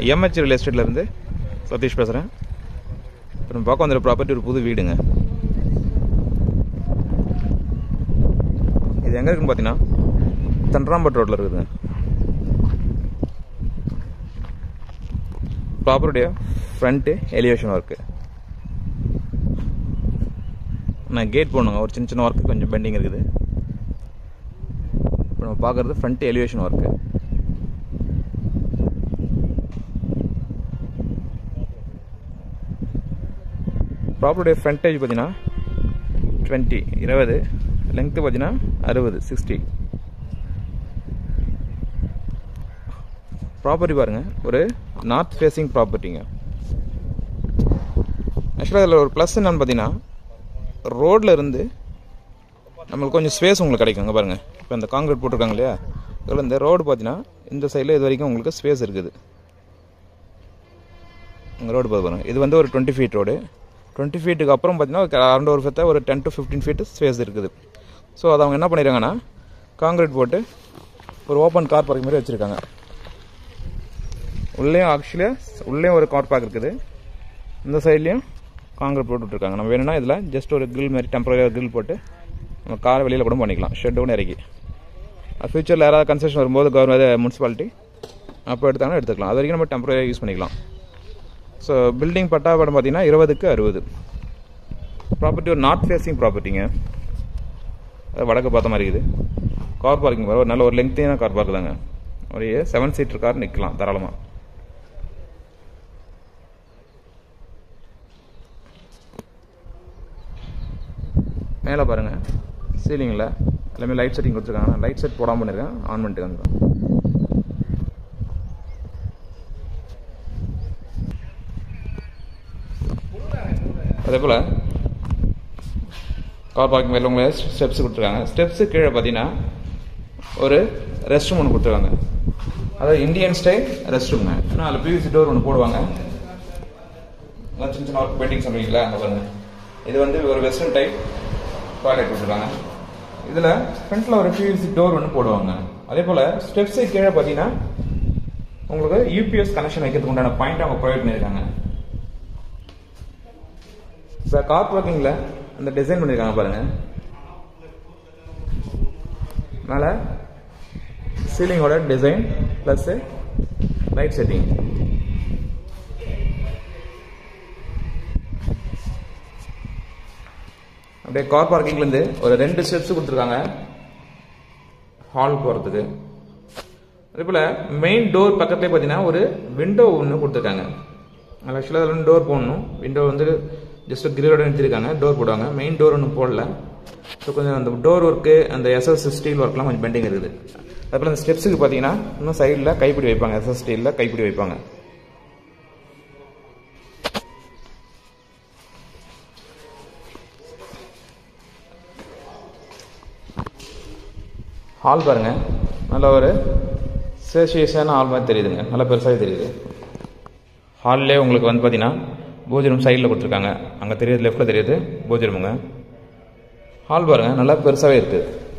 MH real எஸ்டேட்லேருந்து Satish பேசுகிறேன் இப்போ நம்ம பார்க்க வந்துற ப்ராப்பர்ட்டி ஒரு புது வீடுங்க இது எங்கே இருக்குன்னு பார்த்தீங்கன்னா தண்டராம்பட் ரோட்டில் இருக்குதுங்க ப்ராப்பர்ட்டிய ஃப்ரண்ட்டு எலிவேஷன் ஒர்க்கு நான் கேட் போடணுங்க ஒரு சின்ன சின்ன ஒர்க்கு கொஞ்சம் பெண்டிங் இருக்குது இப்போ நம்ம பார்க்குறது ஃப்ரண்ட் எலிவேஷன் ஒர்க்கு ப்ராப்பர்ட்டிய ஃப்ரண்டேஜ் பார்த்தீங்கன்னா டுவெண்ட்டி இருபது லெங்க்த்து பார்த்தீங்கன்னா அறுபது சிக்ஸ்டி ப்ராப்பர்ட்டி பாருங்கள் ஒரு நார்த் ஃபேஸிங் ப்ராப்பர்ட்டிங்க ஆக்சுவலாக இதில் ஒரு ப்ளஸ் என்னன்னு பார்த்தீங்கன்னா ரோட்டில் இருந்து நம்மளுக்கு கொஞ்சம் ஸ்பேஸ் உங்களுக்கு கிடைக்குங்க பாருங்கள் இப்போ இந்த காங்கிரீட் போட்டிருக்காங்க இல்லையா இதில் இந்த ரோடு பார்த்தீங்கன்னா இந்த சைடில் இது வரைக்கும் உங்களுக்கு ஸ்பேஸ் இருக்குது இந்த ரோடு பார்த்து பாருங்கள் இது வந்து ஒரு டுவெண்ட்டி ஃபீட் ரோடு டுவெண்ட்டி ஃபீட்டுக்கு அப்புறம் பார்த்தீங்கன்னா அரௌண்ட் ஒரு ஃபெத்த ஒரு ten to fifteen feet space இருக்குது ஸோ அதை அவங்க என்ன பண்ணிடுறாங்கன்னா காங்கிரீட் போட்டு ஒரு ஓப்பன் கார் பார்க் மாதிரி வச்சுருக்காங்க உள்ளேயும் ஆக்சுவலியாக உள்ளேயும் ஒரு கார் பார்க் இருக்குது இந்த சைட்லேயும் காங்கிரீட் போட்டு விட்ருக்காங்க நம்ம வேணும்னா இதில் ஜஸ்ட் ஒரு grill மாதிரி டெம்பரரியாக grill போட்டு நம்ம காரை வெளியில் கூட பண்ணிக்கலாம் ஷெட் கூட இறக்கி ஃபியூச்சரில் யாராவது கன்ஸ்ட்ரக்ஷன் வரும்போது கவர்மெண்ட் முனிசிபாலிட்டி அப்போ எடுத்தாங்கன்னா எடுத்துக்கலாம் அது வரைக்கும் நம்ம டெம்பரரியாக யூஸ் பண்ணிக்கலாம் ஸோ பில்டிங் பட்டா படம் பார்த்தீங்கன்னா இருபதுக்கு அறுபது ப்ராப்பர்ட்டி ஒரு நார்த் ஃபேஸிங் ப்ராப்பர்ட்டிங்க அது வடக்கு பார்த்த மாதிரி இருக்குது கார் பார்க்கிங் ஒரு நல்ல ஒரு லெங்க்த்தியான கார் பார்க் தாங்க ஒரு செவன் சீட்டர் கார் நிற்கலாம் தாராளமாக மேலே பாருங்கள் சீலிங்கில் எல்லாமே லைட் செட்டிங் கொடுத்துருக்காங்க லைட் செட் போடாமல் பண்ணியிருக்கேன் ஆன் பண்ணிட்டு வந்துடும் அதே போல் கார் பார்க்கிங் மேலே உங்களை ஸ்டெப்ஸ் கொடுத்துருக்காங்க ஸ்டெப்ஸு கீழே பார்த்தீங்கன்னா ஒரு ரெஸ்ட் ரூம் ஒன்று கொடுத்துருக்காங்க அதாவது இந்தியன் ஸ்டைல் ரெஸ்ட் ரூம்ங்க ஏன்னா அதில் பிவிசி டோர் ஒன்று போடுவாங்க அதான் சின்ன சின்ன ஒர்க் பெயிண்டிங் சொல்லுவீங்களா அங்கே பாருங்க இது வந்து ஒரு வெஸ்டர்ன் டைப் டாய்லெட் கொடுத்துருக்காங்க இதில் ஃப்ரண்ட்டில் ஒரு பிவிசி டோர் ஒன்று போடுவாங்க அதே போல் ஸ்டெப்ஸு கீழே பார்த்தீங்கன்னா உங்களுக்கு யூபிஎஸ் கனெக்ஷன் வைக்கிறதுக்கு உண்டான பாயிண்ட் அவங்க ப்ரொவைட் பண்ணியிருக்காங்க இப்போ கார் பார்க்கிங்கில் அந்த டிசைன் பண்ணியிருக்காங்க பாருங்க மேலே சீலிங்கோட டிசைன் ப்ளஸ் லைட் செட்டிங் அப்படியே கார் பார்க்கிங்லேருந்து ஒரு ரெண்டு ஸ்டெப்ஸ் கொடுத்துருக்காங்க ஹால் போகிறதுக்கு அதே போல் மெயின் டோர் பக்கத்துலேயே பார்த்தீங்கன்னா ஒரு விண்டோ ஒன்று கொடுத்துருக்காங்க ஆக்சுவலாக அதில் டோர் போடணும் விண்டோ வந்து ஜஸ்ட் கிரிலோட நிறுத்திருக்காங்க டோர் போடுவாங்க மெயின் டோர் ஒன்றும் போடல ஸோ கொஞ்சம் அந்த டோர் ஒர்க்கு அந்த எஸ்எஸ் ஸ்டீல் ஒர்க்லாம் கொஞ்சம் பெண்டிங் இருக்குது அதுபோல் அந்த ஸ்டெப்ஸுக்கு பார்த்தீங்கன்னா இன்னும் சைடில் கைப்பிடி வைப்பாங்க எஸ்எஸ் ஸ்டீலில் கைப்பிடி வைப்பாங்க ஹால் பாருங்க நல்ல ஒரு சேஷியஸான ஹால் மாதிரி தெரியுதுங்க நல்லா பெருசாகவே தெரியுது ஹால்லே உங்களுக்கு வந்து பார்த்தீங்கன்னா பூஜை ரூம் சைடில் கொடுத்துருக்காங்க அங்கே தெரியுது லெஃப்ட்டில் தெரியுது பூஜை ரூமுங்க ஹால் பாருங்க நல்லா பெருசாகவே இருக்குது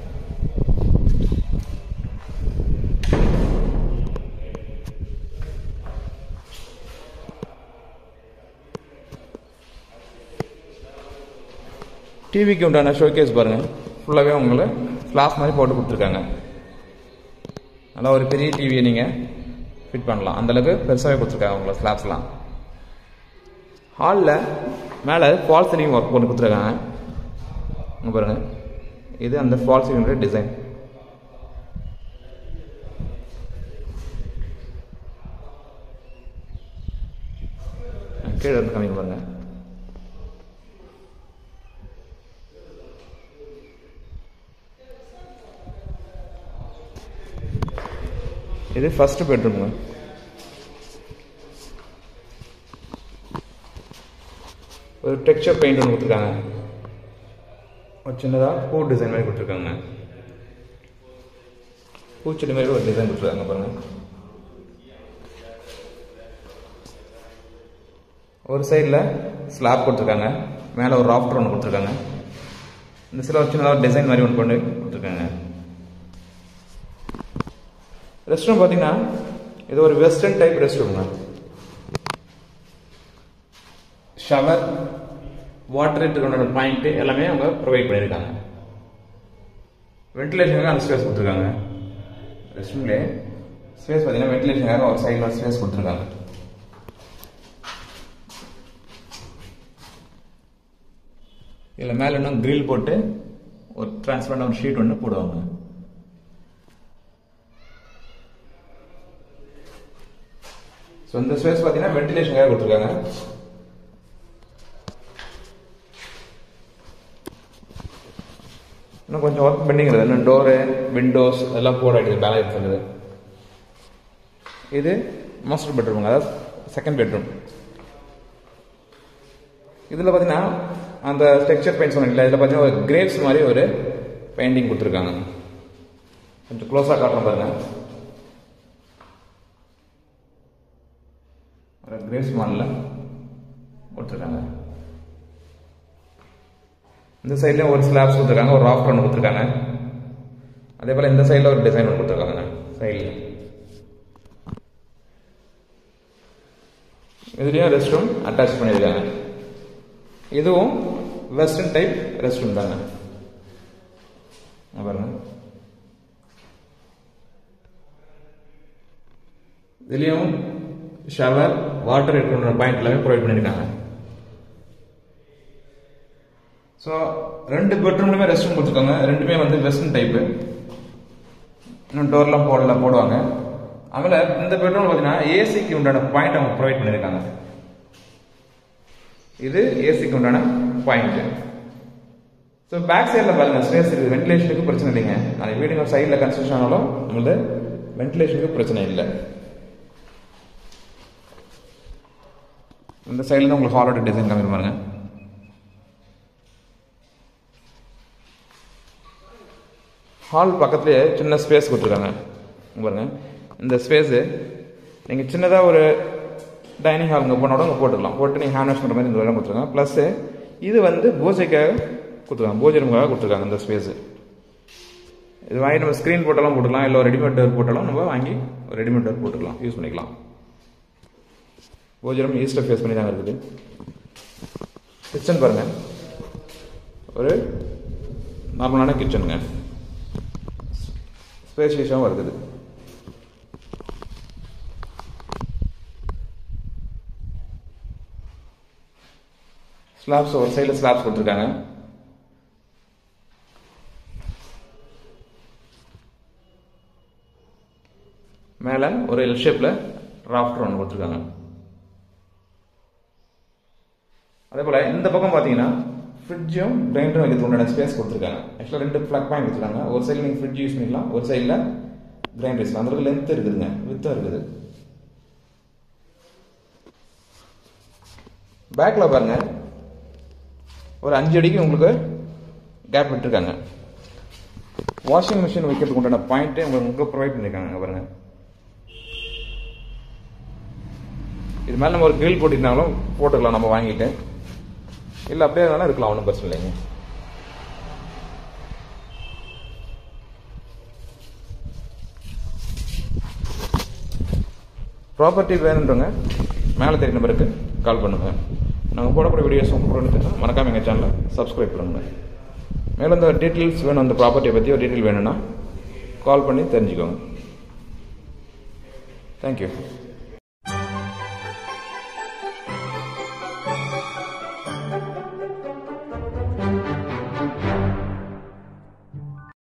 டிவிக்கு உண்டான ஷோகேஸ் பாருங்கள் ஃபுல்லாகவே உங்களை கிளாஸ் மாதிரி போட்டு கொடுத்துருக்காங்க நல்லா ஒரு பெரிய டிவியை நீங்கள் ஃபிட் பண்ணலாம் அந்தளவுக்கு பெருசாகவே கொடுத்துருக்காங்க உங்களை ஸ்லாப்ஸ்லாம் ஹாலில் மேலே ஃபால் சீலிங் ஒர்க் பண்ணி கொடுத்துருக்காங்க இங்கே பாருங்கள் இது அந்த ஃபால் சீலிங்கோட டிசைன் கீழே இருந்து கம்மி பாருங்க இது ஃபர்ஸ்ட் பெட்ரூம்ங்க ஒரு டெக்ஸ்சர் பெயிண்ட் ஒன்று கொடுத்துருக்காங்க ஒரு சின்னதாக பூ டிசைன் மாதிரி கொடுத்துருக்காங்க பூச்செடி மாதிரி ஒரு டிசைன் கொடுத்துருக்காங்க பாருங்க ஒரு சைடில் ஸ்லாப் கொடுத்துருக்காங்க மேலே ஒரு ராஃப்டர் ஒன்று கொடுத்துருக்காங்க இந்த சில ஒரு சின்னதாக டிசைன் மாதிரி ஒன்று பண்ணி கொடுத்துருக்காங்க ரெஸ்ட் ரூம் பார்த்தீங்கன்னா இது ஒரு வெஸ்டர்ன் டைப் ரெஸ்ட் ரூம்ங்க ஷவர் வாட்டர் ஹீட்டருக்கான பாயிண்ட் எல்லாமே அவங்க ப்ரொவைட் பண்ணியிருக்காங்க வென்டிலேஷனுக்காக அந்த ஸ்பேஸ் கொடுத்துருக்காங்க ரெஸ்ட் ரூம்லே ஸ்பேஸ் பார்த்தீங்கன்னா வென்டிலேஷனுக்காக ஒரு சைடில் ஸ்பேஸ் கொடுத்துருக்காங்க இதில் மேலே இன்னும் கிரில் போட்டு ஒரு டிரான்ஸ்பரண்ட் ஒரு ஷீட் ஒன்று போடுவாங்க ஸோ இந்த ஸ்பேஸ் பார்த்தீங்கன்னா வென்டிலேஷனுக்காக கொடுத்துருக்காங்க இன்னும் கொஞ்சம் ஒர்க் பெண்டிங் இருக்குது இன்னும் டோரு விண்டோஸ் எல்லாம் போட வேண்டியது பேலன்ஸ் இருக்குது இது மாஸ்டர் பெட்ரூம் அதாவது செகண்ட் பெட்ரூம் இதில் பார்த்தீங்கன்னா அந்த ஸ்ட்ரக்சர் பெயிண்ட் சொன்னீங்களா இதில் பார்த்தீங்கன்னா ஒரு கிரேப்ஸ் மாதிரி ஒரு பெயிண்டிங் கொடுத்துருக்காங்க கொஞ்சம் க்ளோஸாக காட்டுறோம் பாருங்க ஒரு கிரேப்ஸ் மாடலில் கொடுத்துருக்காங்க இந்த சைட்லேயும் ஒரு ஸ்லாப்ஸ் கொடுத்துருக்காங்க ஒரு ராஃப்ட் ஒன்று கொடுத்துருக்காங்க அதே போல் இந்த சைடில் ஒரு டிசைன் ஒன்று கொடுத்துருக்காங்க சைடில் இதுலேயும் ரெஸ்ட் ரூம் அட்டாச் பண்ணியிருக்காங்க இதுவும் வெஸ்டர்ன் டைப் ரெஸ்ட் ரூம் தாங்க பாருங்க இதுலேயும் ஷவர் வாட்டர் இருக்கிற பாயிண்ட் எல்லாமே ப்ரொவைட் பண்ணியிருக்காங்க ஸோ ரெண்டு பெட்ரூம்லையுமே ரெஸ்ட் ரூம் கொடுத்துருக்காங்க ரெண்டுமே வந்து வெஸ்டர்ன் டைப்பு இன்னும் டோர்லாம் போடல போடுவாங்க அதுல இந்த பெட்ரூம் பார்த்தீங்கன்னா ஏசிக்கு உண்டான பாயிண்ட் அவங்க ப்ரொவைட் பண்ணியிருக்காங்க இது ஏசிக்கு உண்டான பாயிண்ட் ஸோ பேக் சைடில் பாருங்க ஸ்பேஸ் இருக்குது வென்டிலேஷனுக்கு பிரச்சனை இல்லைங்க அந்த வீடுங்க சைடில் கன்ஸ்ட்ரக்ஷன் ஆனாலும் நம்மளது வென்டிலேஷனுக்கு பிரச்சனை இல்லை இந்த சைடில் தான் உங்களுக்கு ஹாலோட டிசைன் காமி பாருங்க ஹால் பக்கத்துலேயே சின்ன ஸ்பேஸ் கொடுத்துருக்காங்க பாருங்க இந்த ஸ்பேஸு நீங்கள் சின்னதாக ஒரு டைனிங் ஹால் இங்கே போனோட அங்கே போட்டுக்கலாம் போட்டு நீங்கள் ஹேண்ட் வாஷ் பண்ணுற மாதிரி இந்த இடம் கொடுத்துருக்காங்க ப்ளஸ்ஸு இது வந்து பூஜைக்காக கொடுத்துருக்காங்க பூஜை ரூமுக்காக கொடுத்துருக்காங்க இந்த ஸ்பேஸு இது வாங்கி நம்ம ஸ்க்ரீன் போட்டாலும் போட்டுக்கலாம் இல்லை ரெடிமேட் டோர் போட்டாலும் நம்ம வாங்கி ஒரு ரெடிமேட் டோர் போட்டுக்கலாம் யூஸ் பண்ணிக்கலாம் பூஜை ரூம் ஈஸ்டர் ஃபேஸ் பண்ணி தாங்க இருக்குது கிச்சன் பாருங்கள் ஒரு நார்மலான கிச்சனுங்க ஸ்பேஷியஸாகவும் இருக்குது ஸ்லாப்ஸ் ஒரு சைடில் ஸ்லாப்ஸ் கொடுத்துருக்காங்க மேலே ஒரு எல் ஷேப்பில் ராஃப்டர் ஒன்று கொடுத்துருக்காங்க அதே போல் இந்த பக்கம் பார்த்தீங்கன்னா ஃப்ரிட்ஜும் கிரைண்டரும் வைக்கிறது உண்டான ஸ்பேஸ் கொடுத்துருக்காங்க ஆக்சுவலாக ரெண்டு ஃப்ளக் பாயிண்ட் கொடுத்துருக்காங்க ஒரு சைடில் நீங்கள் ஃப்ரிட்ஜ் யூஸ் பண்ணிக்கலாம் ஒரு சைடில் கிரைண்டர் யூஸ் அந்த அளவுக்கு லென்த் இருக்குதுங்க வித்தும் இருக்குது பேக்கில் பாருங்க ஒரு அஞ்சு அடிக்கு உங்களுக்கு கேப் விட்டுருக்காங்க வாஷிங் மிஷின் வைக்கிறதுக்கு உண்டான பாயிண்ட்டே உங்களுக்கு உங்களுக்கு ப்ரொவைட் பண்ணியிருக்காங்க பாருங்க இது மேலே நம்ம ஒரு கிரில் போட்டிருந்தாலும் போட்டுக்கலாம் நம்ம வாங்கிட்டு இல்லை அப்படியே இருந்தாலும் இருக்கலாம் ஒன்றும் பிரச்சனை இல்லைங்க ப்ராப்பர்ட்டி வேணுன்றவங்க மேலே தெரிய நம்பருக்கு கால் பண்ணுங்க நாங்கள் போடக்கூடிய வீடியோஸ் உங்களுக்கு மறக்காம எங்கள் சேனலை சப்ஸ்கிரைப் பண்ணுங்க மேலும் இந்த டீட்டெயில்ஸ் வேணும் அந்த ப்ராப்பர்ட்டியை பற்றி ஒரு டீட்டெயில் வேணும்னா கால் பண்ணி தெரிஞ்சுக்கோங்க தேங்க்யூ